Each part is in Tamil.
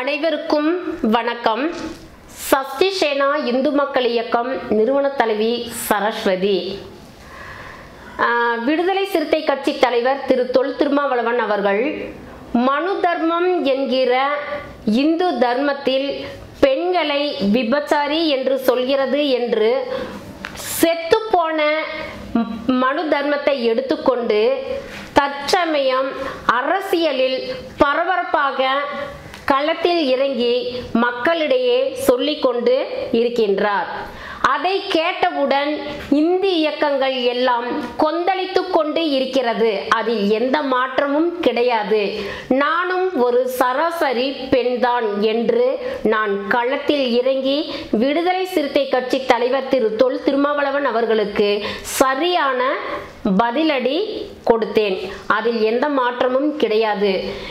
அனைவருக்கும் வணக்கம் சஷ்டி சேனா இந்து மக்கள் இயக்கம் நிறுவன தலைவி சரஸ்வதி ஆஹ், விடுதலை சிறுத்தை கட்சி தலைவர் திரு தொல் திருமாவளவன் அவர்கள் மனு தர்மம் என்கிற இந்து தர்மத்தில் பெண்களை விபச்சாரி என்று சொல்கிறது என்று செத்துப்போன ம- மனு தர்மத்தை எடுத்துக்கொண்டு தற்சமயம் அரசியலில் பரபரப்பாக களத்தில் இறங்கி மக்களிடையே சொல்லிக்கொண்டு இருக்கின்றார் அதை கேட்டவுடன் இந்தி இயக்கங்கள் எல்லாம் கொந்தளித்து கொண்டு இருக்கிறது அதில் எந்த மாற்றமும் கிடையாது நானும் ஒரு சராசரி பெண்தான் என்று நான் களத்தில் இறங்கி விடுதலை சிறுத்தை கட்சி தலைவர் திரு தொல் திருமாவளவன் அவர்களுக்கு சரியான பதிலடி கொடுத்தேன் அதில் எந்த மாற்றமும் கிடையாது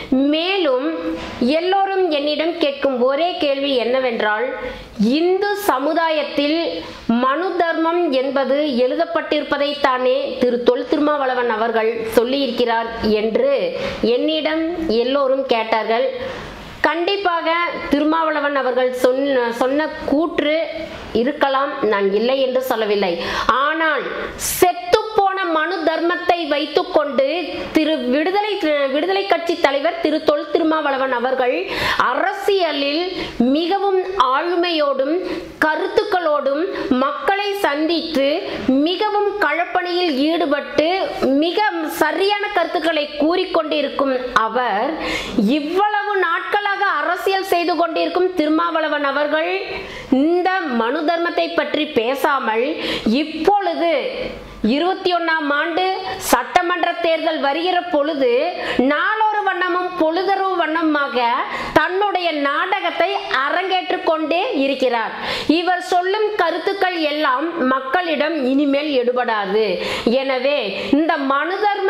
மேலும் எல்லோரும் என்னிடம் கேட்கும் ஒரே கேள்வி என்னவென்றால் இந்து சமுதாயத்தில் மனு தர்மம் என்பது எழுதப்பட்டிருப்பதை தானே திரு தொல் திருமாவளவன் அவர்கள் சொல்லியிருக்கிறார் என்று என்னிடம் எல்லோரும் கேட்டார்கள் கண்டிப்பாக திருமாவளவன் அவர்கள் சொன்ன சொன்ன கூற்று இருக்கலாம் நான் இல்லை என்று சொல்லவில்லை ஆனால் செத்துப்போன மனு தர்மத்தை வைத்துக்கொண்டு திரு விடுதலை விடுதலை கட்சி தலைவர் திரு தொல் திருமாவளவன் அவர்கள் அரசியலில் மிகவும் ஆளுமையோடும் கருத்துக்களோடும் மக்களை சந்தித்து மிகவும் களப்பணியில் ஈடுபட்டு மிக சரியான கருத்துக்களை கூறிக்கொண்டிருக்கும் அவர் இவ்வளவு நாட்களாக அரசியல் செய்து கொண்டிருக்கும் திருமாவளவன் அவர்கள் இந்த மனு தர்மத்தை பற்றி பேசாமல் இப்பொழுது இருபத்தி ஒன்னாம் ஆண்டு சட்டமன்ற தேர்தல் வருகிற பொழுது நாளொரு வண்ணமும் பொழுதொரு வண்ணமாக தன்னுடைய நாடகத்தை அரங்கேற்றுக் கொண்டே இருக்கிறார் இவர் சொல்லும் கருத்துக்கள் எல்லாம் மக்களிடம் இனிமேல் எடுபடாது எனவே இந்த மனு தர்ம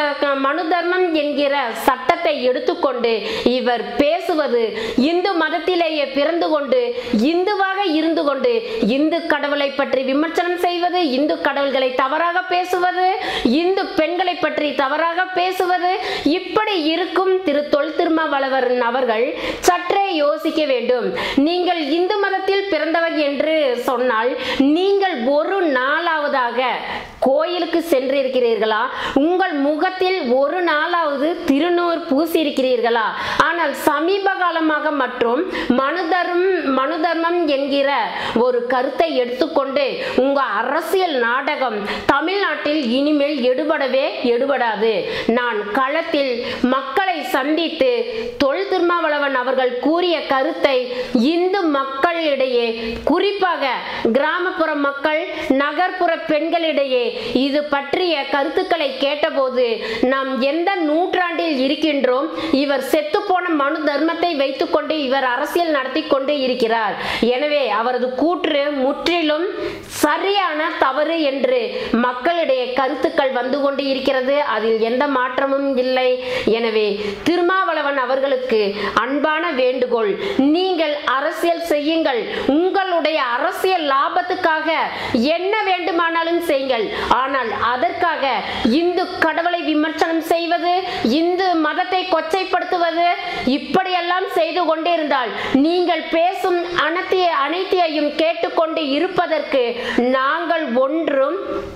மனு தர்மம் என்கிற சட்டத்தை எடுத்துக்கொண்டு இவர் பேசுவது இந்து மதத்திலேயே பிறந்து கொண்டு இந்துவாக இருந்து கொண்டு இந்து கடவுளை பற்றி விமர்சனம் செய்வது இந்து கடவுள்களை தவறாக பேசுவது இந்து பெண்களை பற்றி தவறாக பேசுவது இப்படி இருக்கும் திரு தொல் திருமாவளவன் அவர்கள் சற்றே யோசிக்க வேண்டும் நீங்கள் இந்து மதத்தில் பிறந்தவர் என்று சொன்னால் நீங்கள் ஒரு நாளாவதாக கோயிலுக்கு சென்றிருக்கிறீர்களா உங்கள் முகத்தில் ஒரு நாளாவது திருநூறு பூசி இருக்கிறீர்களா ஆனால் சமீப காலமாக மற்றும் மனு தர்மம் மனு தர்மம் என்கிற ஒரு கருத்தை எடுத்துக்கொண்டு உங்க அரசியல் நாடகம் தமிழ்நாட்டில் இனிமேல் எடுபடவே எடுபடாது நான் களத்தில் மக்களை சந்தித்து தொல் திருமாவளவன் அவர்கள் கூறிய கருத்தை இந்து மக்களிடையே குறிப்பாக கிராமப்புற மக்கள் நகர்ப்புற பெண்களிடையே இது பற்றிய கருத்துக்களை கேட்டபோது நாம் எந்த நூற்றாண்டில் இருக்கின்றோம் இவர் செத்துப்போன மனு தர்மத்தை வைத்துக்கொண்டு இவர் அரசியல் நடத்தி கொண்டு இருக்கிறார் எனவே அவரது கூற்று முற்றிலும் சரியான தவறு என்று மக்களிடையே கருத்துக்கள் வந்து கொண்டு இருக்கிறது அதில் எந்த மாற்றமும் இல்லை எனவே திருமாவளவன் அவர்களுக்கு அன்பான வேண்டுகோள் நீங்கள் அரசியல் செய்யுங்கள் உங்களுடைய அரசியல் லாபத்துக்காக என்ன வேண்டுமானாலும் செய்யுங்கள் ஆனால் அதற்காக இந்து கடவுளை விமர்சனம் செய்வது இந்து மதத்தை கொச்சைப்படுத்துவது இப்படியெல்லாம் செய்து கொண்டிருந்தால் நீங்கள் பேசும் அனைத்து அனைத்தையும் கேட்டுக்கொண்டு இருப்பதற்கு நாங்கள் ஒன்றும்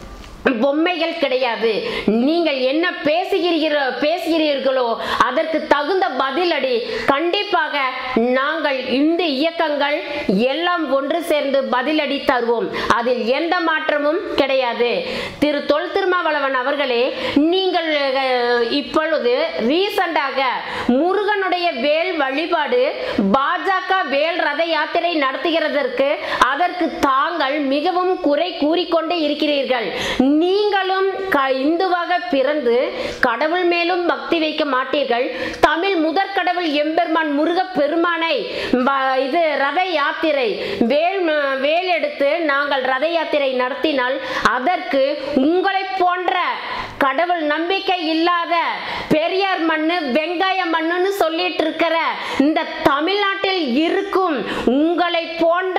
பொம்மைகள் கிடையாது நீங்கள் என்ன பேசுகிறீர்களோ பேசுகிறீர்களோ அதற்கு தகுந்த பதிலடி கண்டிப்பாக நாங்கள் இந்த இயக்கங்கள் எல்லாம் ஒன்று சேர்ந்து பதிலடி தருவோம் அதில் எந்த மாற்றமும் கிடையாது திரு தொல் திருமாவளவன் அவர்களே நீங்கள் அஹ், இப்பொழுது ரீசண்டாக முருகனுடைய வேல் வழிபாடு பாஜக வேல் ரத யாத்திரை நடத்துகிறதற்கு அதற்கு தாங்கள் மிகவும் குறை கூறிக்கொண்டே இருக்கிறீர்கள் நீங்களும் க- இந்துவாக பிறந்து கடவுள் மேலும் பக்தி வைக்க மாட்டீர்கள் தமிழ் முதற் கடவுள் எம்பெருமான் முருக பெருமானை வ- இது ரத யாத்திரை வேல் ம- வேல் எடுத்து நாங்கள் ரத யாத்திரை நடத்தினால் அதற்கு உங்களைப் போன்ற கடவுள் நம்பிக்கை இல்லாத பெரியார் மண்ணு வெங்காய மண்ணுன்னு சொல்லிட்டு இருக்கிற இந்த தமிழ்நாட்டில் இருக்கும் உங்களை போன்ற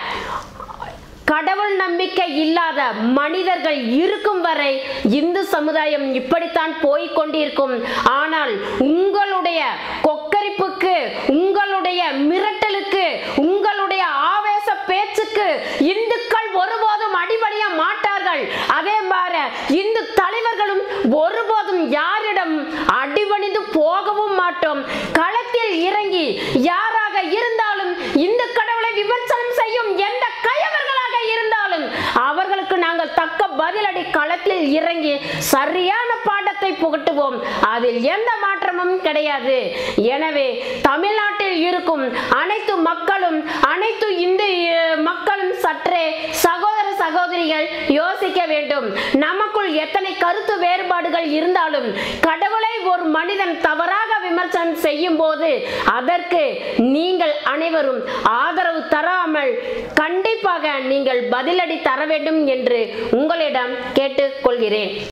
கடவுள் நம்பிக்கை இல்லாத மனிதர்கள் இருக்கும் வரை இந்து சமுதாயம் இப்படித்தான் போய்க் கொண்டிருக்கும் ஆனால் உங்களுடைய கொக்கர கொந்தளிப்புக்கு உங்களுடைய மிரட்டலுக்கு உங்களுடைய ஆவேச பேச்சுக்கு இந்துக்கள் ஒருபோதும் அடிபணிய மாட்டார்கள் அதே மாதிரி இந்து தலைவர்களும் ஒருபோதும் யாரிடம் அடிபணிந்து போகவும் மாட்டோம் களத்தில் இறங்கி யாராக இருந்தாலும் இந்து கடவுளை விமர்சனம் செய்யும் எந்த கயவர்களாக இருந்தாலும் அவர்களுக்கு நாங்கள் தக்க பதிலடி களத்தில் இறங்கி சரியான பாடத்தை புகட்டுவோம் அதில் எந்த மாற்றமும் கிடையாது எனவே தமிழ்நாட்டில் இருக்கும் அனைத்து மக்களும் அனைத்து இந்து அஹ், மக்களும் சற்றே சகோதர சகோதரிகள் யோசிக்க வேண்டும் நமக்குள் எத்தனை கருத்து வேறுபாடுகள் இருந்தாலும் கடவுளை ஒரு மனிதன் தவறாக விமர்சனம் செய்யும் போது அதற்கு நீங்கள் அனைவரும் ஆதரவு தராமல் கண்டிப்பாக நீங்கள் பதிலடி தர வேண்டும் என்று உங்களிடம் கேட்டுக்கொள்கிறேன்